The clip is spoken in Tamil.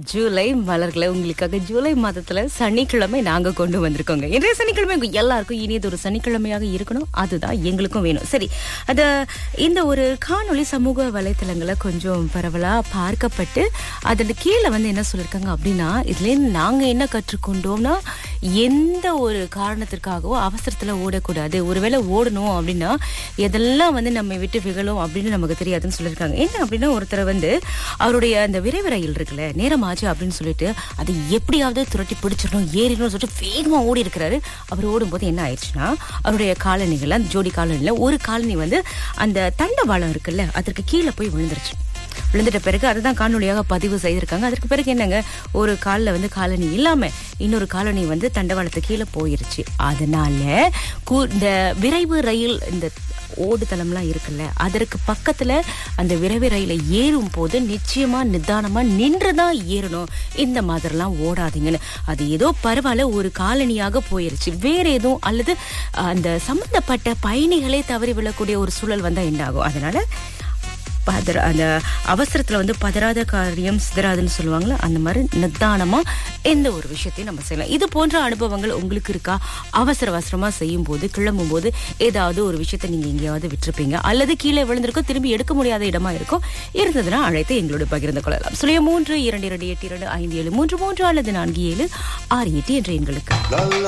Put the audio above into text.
ஜூலை மலர்களை உங்களுக்காக ஜூலை மாதத்துல சனிக்கிழமை நாங்க கொண்டு வந்திருக்கோங்க இன்றைய சனிக்கிழமை உங்க எல்லாருக்கும் இனியது ஒரு சனிக்கிழமையாக இருக்கணும் அதுதான் எங்களுக்கும் வேணும் சரி அத இந்த ஒரு காணொளி சமூக வலைத்தளங்களை கொஞ்சம் பரவலா பார்க்கப்பட்டு அதன் கீழே வந்து என்ன சொல்லியிருக்காங்க அப்படின்னா இதுல இருந்து நாங்க என்ன கற்றுக்கொண்டோம்னா எந்த ஒரு காரணத்திற்காகவோ அவசரத்துல ஓடக்கூடாது ஒருவேளை ஓடணும் அப்படின்னா எதெல்லாம் வந்து நம்ம விட்டு விகழும் அப்படின்னு நமக்கு தெரியாதுன்னு சொல்லியிருக்காங்க என்ன அப்படின்னா ஒருத்தர் வந்து அவருடைய அந்த விரைவு ரயில் இருக்குல்ல நேரம் ஆச்சு அப்படின்னு சொல்லிட்டு அதை எப்படியாவது துரட்டி பிடிச்சிடணும் ஏறிடணும் சொல்லிட்டு வேகமா ஓடி இருக்கிறாரு அவர் ஓடும்போது என்ன ஆயிடுச்சுன்னா அவருடைய காலனிகள் அந்த ஜோடி காலனில ஒரு காலனி வந்து அந்த தண்டவாளம் இருக்குல்ல அதற்கு கீழே போய் விழுந்துருச்சு விழுந்துட்ட பிறகு அதுதான் காணொலியாக பதிவு செய்திருக்காங்க அதற்கு பிறகு என்னங்க ஒரு காலில் வந்து காலனி இல்லாம இன்னொரு காலனி வந்து தண்டவாளத்து கீழே போயிருச்சு அதனால கு- இந்த விரைவு ரயில் இந்த ஓடுதளம்லாம் இருக்குல்ல அதற்கு பக்கத்துல அந்த விரைவு ரயில ஏறும் போது நிச்சயமா நிதானமா நின்றுதான் ஏறணும் இந்த மாதிரிலாம் ஓடாதீங்கன்னு அது ஏதோ பரவாயில்ல ஒரு காலனியாக போயிருச்சு வேற எதுவும் அல்லது அஹ், அந்த சம்பந்தப்பட்ட பயணிகளே தவறி விழக்கூடிய ஒரு சூழல் வந்தா என்ன ஆகும் அதனால பதற அந்த அவசரத்துல வந்து பதறாத காரியம் சிதறாதுன்னு சொல்லுவாங்கல்ல அந்த மாதிரி நிதானமா எந்த ஒரு விஷயத்தையும் நம்ம செய்யலாம் இது போன்ற அனுபவங்கள் உங்களுக்கு இருக்கா அவசர அவசரமா செய்யும் போது கிளம்பும் போது ஏதாவது ஒரு விஷயத்தை நீங்க எங்கேயாவது விட்டுருப்பீங்க அல்லது கீழே விழுந்திருக்கோ திரும்பி எடுக்க முடியாத இடமா இருக்கும் இருந்ததுன்னா அழைத்து எங்களோட பகிர்ந்து கொள்ளலாம் சுழிய மூன்று இரண்டு இரண்டு எட்டு இரண்டு ஐந்து ஏழு மூன்று மூன்று அல்லது நான்கு ஏழு ஆறு எட்டு என்ற எண்களுக்கு